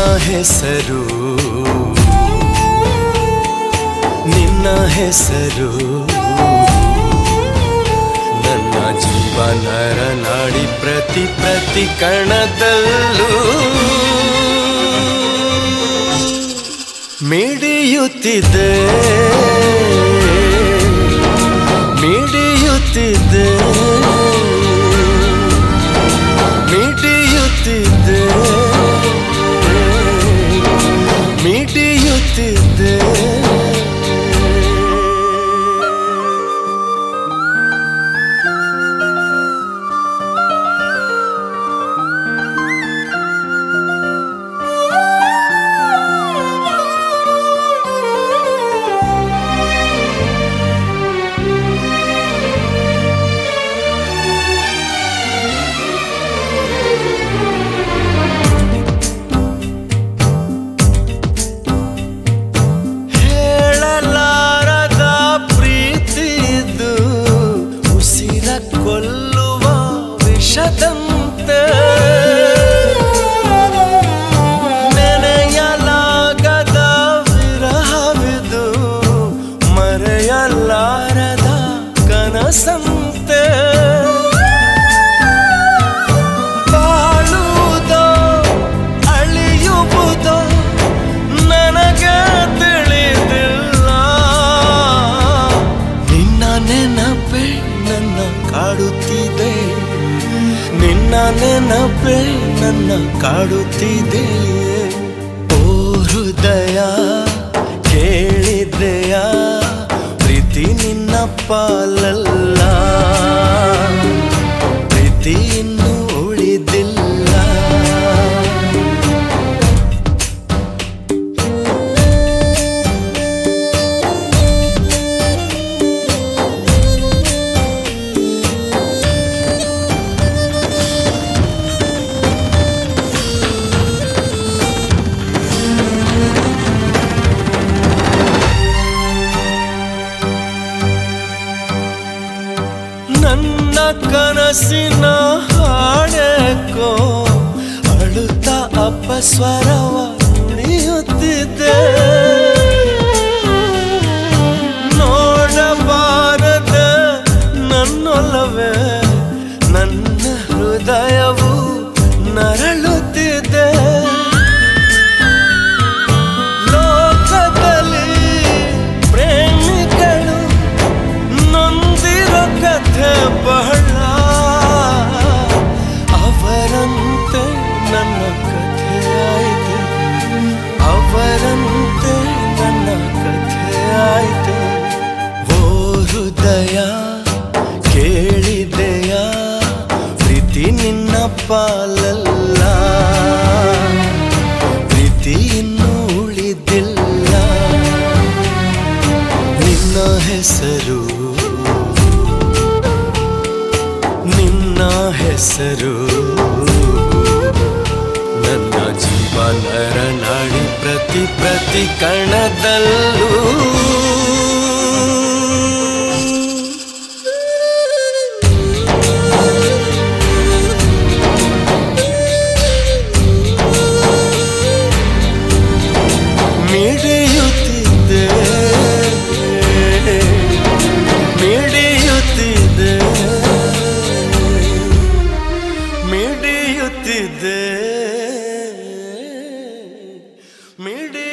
ಹೆಸರು ನಿನ್ನ ಹೆಸರು ನನ್ನ ಜೀವನರ ನಾಡಿ ಪ್ರತಿ ಪ್ರತಿ ಕಣದಲ್ಲೂ ಮಿಡಿಯುತ್ತಿದೆ ಮಿಡಿಯುತ್ತಿದೆ ಮಿಡಿಯುತ್ತಿದೆ ಮಿಡಿಯುತ್ತಿದೆ ಹೇಳಲಾರದ ಪ್ರೀತಿದು ಉಸಿರ ಕೊಲ್ಲುವ ವಿಷದಂತೆ ನೆನೆಯಲಾಗದ ವಿರಹವಿದು ಮರೆಯಲಾರದ ಕನಸಂತೆ ಬಾಳುವುದೋ ಅಳಿಯುವುದೋ ನನಗೆ ತಿಳಿದಿಲ್ಲ ನಿನ್ನ ನೆನಪೆ ನನ್ನ ಕಾಡುತ್ತಿದೆ ನಿನ್ನ ನೆನಪೆ ನನ್ನ ಕಾಡುತ್ತಿದೆ ಓ ಹೃದಯ ಕೇಳಿದೆಯ ಪ್ರೀತಿ ನಿನ್ನ ಪಾಲಲ್ಲ ಪ್ರೀತಿ ಇನ್ನೂ ಉಳಿದಿಲ್ಲ ನನ್ನ ಕನಸಿನ ಹಾಡೇಕೋ ಅಳುತ್ತ ಅಪಸ್ವರವ ನುಡಿಯುತ್ತಿದೆ ನೋಡಬಾರದ ನನ್ನೊಲವೇ ನನ್ನ ಹೃದಯವು ನರಳುತ್ತಿದೆ ಲೋಕದಲ್ಲಿ ಪ್ರೇಮಿಗಳು ನೊಂದಿರೋ ಕಥೆ ಬಹಳ ಅವರಂತೆ ನನ್ನ ಕಥೆ ಆಯ್ತು ಅವರಂತೆ ನನ್ನ ಕಥೆ ಆಯ್ತು ಓ ಹೃದಯ ಕೇಳಿದೆಯ ಪ್ರೀತಿ ನಿನ್ನ ಪಾಲಲ್ಲ ಪ್ರೀತಿ ಇನ್ನೂ ಉಳಿದಿಲ್ಲ ನಿನ್ನ ಹೆಸರು ನಿನ್ನ ಹೆಸರು ನನ್ನ ಜೀವನರ ನಾಡಿ ಪ್ರತಿ ಪ್ರತಿ ಕಣದಲ್ಲೂ ಮಿಡಿಯುತ್ತಿದ್ದೆ ಮಿಡಿಯುತ್ತಿದ್ದೆ ಮಿಡಿಯುತ್ತಿದ್ದೆ ಮಿಡಿ